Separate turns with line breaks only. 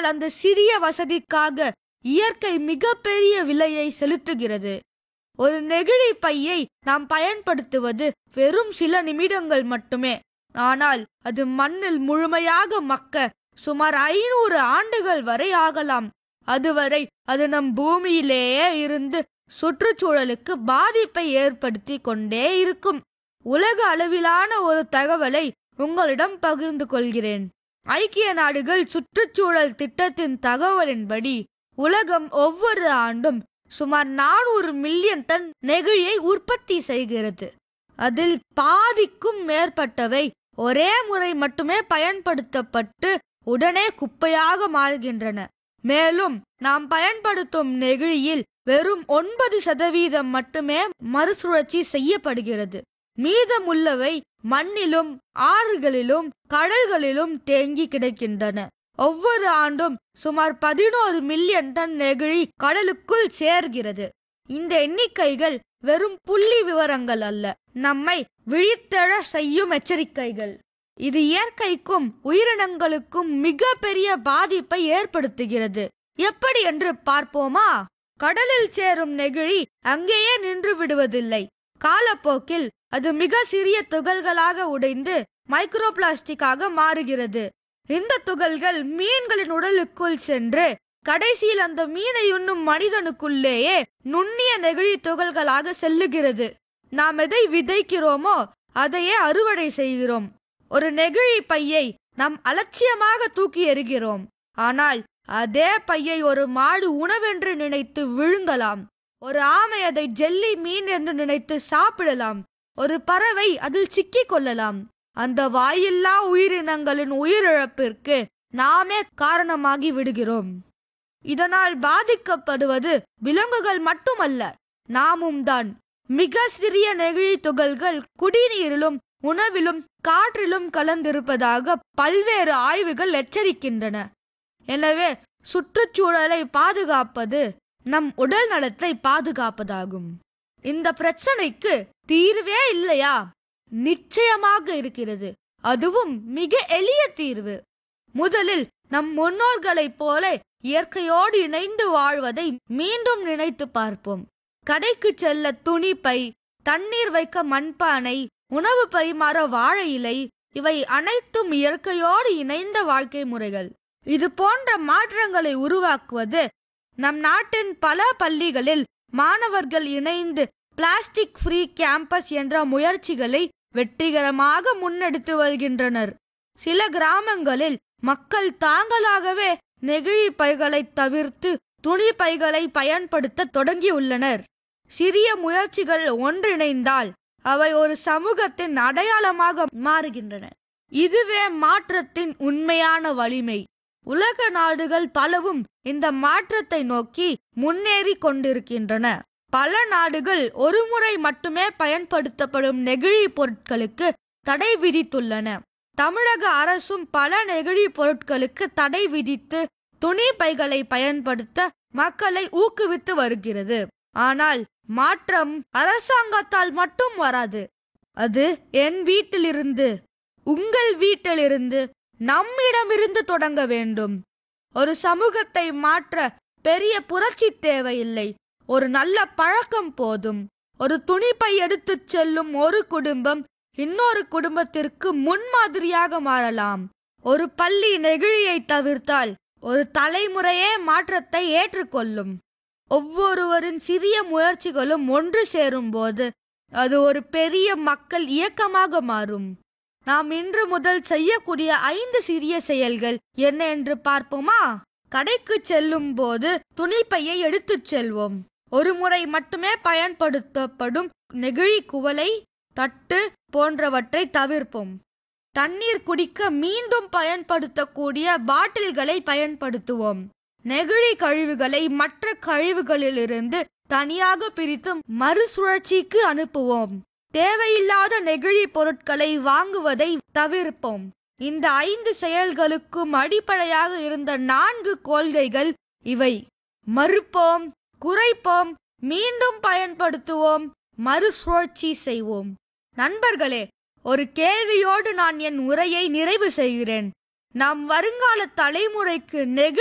ஆனால் அந்த சிறிய வசதிக்காக இயற்கை மிகப்பெரிய விலையை செலுத்துகிறது ஒரு நெகிழி பையை நாம் பயன்படுத்துவது வெறும் சில நிமிடங்கள் மட்டுமே ஆனால் அது மண்ணில் முழுமையாக மக்க சுமார் ஐநூறு ஆண்டுகள் வரை ஆகலாம் அதுவரை அது நம் பூமியிலேயே இருந்து சுற்றுச்சூழலுக்கு பாதிப்பை ஏற்படுத்தி கொண்டே இருக்கும் உலக அளவிலான ஒரு தகவலை உங்களிடம் பகிர்ந்து கொள்கிறேன் ஐக்கிய நாடுகள் சுற்றுச்சூழல் திட்டத்தின் தகவலின்படி உலகம் ஒவ்வொரு ஆண்டும் சுமார் நானூறு மில்லியன் டன் நெகிழியை உற்பத்தி செய்கிறது அதில் பாதிக்கும் மேற்பட்டவை ஒரே முறை மட்டுமே பயன்படுத்தப்பட்டு உடனே குப்பையாக மாறுகின்றன மேலும் நாம் பயன்படுத்தும் நெகிழியில் வெறும் ஒன்பது சதவீதம் மட்டுமே மறுசுழற்சி செய்யப்படுகிறது மீதமுள்ளவை மண்ணிலும் ஆறுகளிலும் கடல்களிலும் தேங்கி கிடக்கின்றன ஒவ்வொரு ஆண்டும் சுமார் பதினோரு மில்லியன் டன் நெகிழி கடலுக்குள் சேர்கிறது இந்த எண்ணிக்கைகள் வெறும் புள்ளி விவரங்கள் அல்ல நம்மை விழித்தெழ செய்யும் எச்சரிக்கைகள் இது இயற்கைக்கும் உயிரினங்களுக்கும் மிக பெரிய பாதிப்பை ஏற்படுத்துகிறது எப்படி என்று பார்ப்போமா கடலில் சேரும் நெகிழி அங்கேயே நின்று விடுவதில்லை காலப்போக்கில் அது மிக சிறிய துகள்களாக உடைந்து மைக்ரோ பிளாஸ்டிக்காக மாறுகிறது இந்த துகள்கள் மீன்களின் உடலுக்குள் சென்று கடைசியில் அந்த மீனை உண்ணும் மனிதனுக்குள்ளேயே நுண்ணிய நெகிழி துகள்களாக செல்லுகிறது நாம் எதை விதைக்கிறோமோ அதையே அறுவடை செய்கிறோம் ஒரு நெகிழி பையை நாம் அலட்சியமாக தூக்கி எறிகிறோம் ஆனால் அதே பையை ஒரு மாடு உணவென்று நினைத்து விழுங்கலாம் ஒரு ஆமை அதை ஜெல்லி மீன் என்று நினைத்து சாப்பிடலாம் ஒரு பறவை அதில் சிக்கிக் கொள்ளலாம் அந்த வாயில்லா உயிரினங்களின் உயிரிழப்பிற்கு நாமே காரணமாகி விடுகிறோம் இதனால் பாதிக்கப்படுவது விலங்குகள் மட்டுமல்ல நாமும் தான் மிக சிறிய நெகிழி துகள்கள் குடிநீரிலும் உணவிலும் காற்றிலும் கலந்திருப்பதாக பல்வேறு ஆய்வுகள் எச்சரிக்கின்றன எனவே சுற்றுச்சூழலை பாதுகாப்பது நம் உடல் நலத்தை பாதுகாப்பதாகும் இந்த பிரச்சனைக்கு தீர்வே இல்லையா நிச்சயமாக இருக்கிறது அதுவும் மிக எளிய தீர்வு முதலில் நம் முன்னோர்களைப் போல இயற்கையோடு இணைந்து வாழ்வதை மீண்டும் நினைத்து பார்ப்போம் கடைக்கு செல்ல துணிப்பை தண்ணீர் வைக்க மண்பானை உணவு பரிமாற வாழை இலை இவை அனைத்தும் இயற்கையோடு இணைந்த வாழ்க்கை முறைகள் இது போன்ற மாற்றங்களை உருவாக்குவது நம் நாட்டின் பல பள்ளிகளில் மாணவர்கள் இணைந்து பிளாஸ்டிக் ஃப்ரீ கேம்பஸ் என்ற முயற்சிகளை வெற்றிகரமாக முன்னெடுத்து வருகின்றனர் சில கிராமங்களில் மக்கள் தாங்களாகவே நெகிழி பைகளை தவிர்த்து துணி பைகளை பயன்படுத்த தொடங்கியுள்ளனர் சிறிய முயற்சிகள் ஒன்றிணைந்தால் அவை ஒரு சமூகத்தின் அடையாளமாக மாறுகின்றன இதுவே மாற்றத்தின் உண்மையான வலிமை உலக நாடுகள் பலவும் இந்த மாற்றத்தை நோக்கி முன்னேறி கொண்டிருக்கின்றன பல நாடுகள் ஒருமுறை மட்டுமே பயன்படுத்தப்படும் நெகிழி பொருட்களுக்கு தடை விதித்துள்ளன தமிழக அரசும் பல நெகிழி பொருட்களுக்கு தடை விதித்து துணி பைகளை பயன்படுத்த மக்களை ஊக்குவித்து வருகிறது ஆனால் மாற்றம் அரசாங்கத்தால் மட்டும் வராது அது என் வீட்டிலிருந்து உங்கள் வீட்டிலிருந்து நம்மிடமிருந்து தொடங்க வேண்டும் ஒரு சமூகத்தை மாற்ற பெரிய புரட்சி தேவையில்லை ஒரு நல்ல பழக்கம் போதும் ஒரு துணிப்பை எடுத்துச் செல்லும் ஒரு குடும்பம் இன்னொரு குடும்பத்திற்கு முன்மாதிரியாக மாறலாம் ஒரு பள்ளி நெகிழியை தவிர்த்தால் ஒரு தலைமுறையே மாற்றத்தை ஏற்றுக்கொள்ளும் ஒவ்வொருவரின் சிறிய முயற்சிகளும் ஒன்று சேரும்போது அது ஒரு பெரிய மக்கள் இயக்கமாக மாறும் நாம் இன்று முதல் செய்யக்கூடிய ஐந்து சிறிய செயல்கள் என்ன என்று பார்ப்போமா கடைக்கு செல்லும் போது துணிப்பையை எடுத்துச் செல்வோம் ஒரு முறை மட்டுமே பயன்படுத்தப்படும் நெகிழி குவளை தட்டு போன்றவற்றை தவிர்ப்போம் தண்ணீர் குடிக்க மீண்டும் பயன்படுத்தக்கூடிய பாட்டில்களை பயன்படுத்துவோம் நெகிழி கழிவுகளை மற்ற கழிவுகளிலிருந்து தனியாக பிரித்து மறுசுழற்சிக்கு அனுப்புவோம் தேவையில்லாத நெகிழி பொருட்களை வாங்குவதை தவிர்ப்போம் இந்த ஐந்து செயல்களுக்கும் அடிப்படையாக இருந்த நான்கு கொள்கைகள் இவை மறுப்போம் குறைப்போம் மீண்டும் பயன்படுத்துவோம் மறுசுழற்சி செய்வோம் நண்பர்களே ஒரு கேள்வியோடு நான் என் உரையை நிறைவு செய்கிறேன் நாம் வருங்கால தலைமுறைக்கு நெகிழி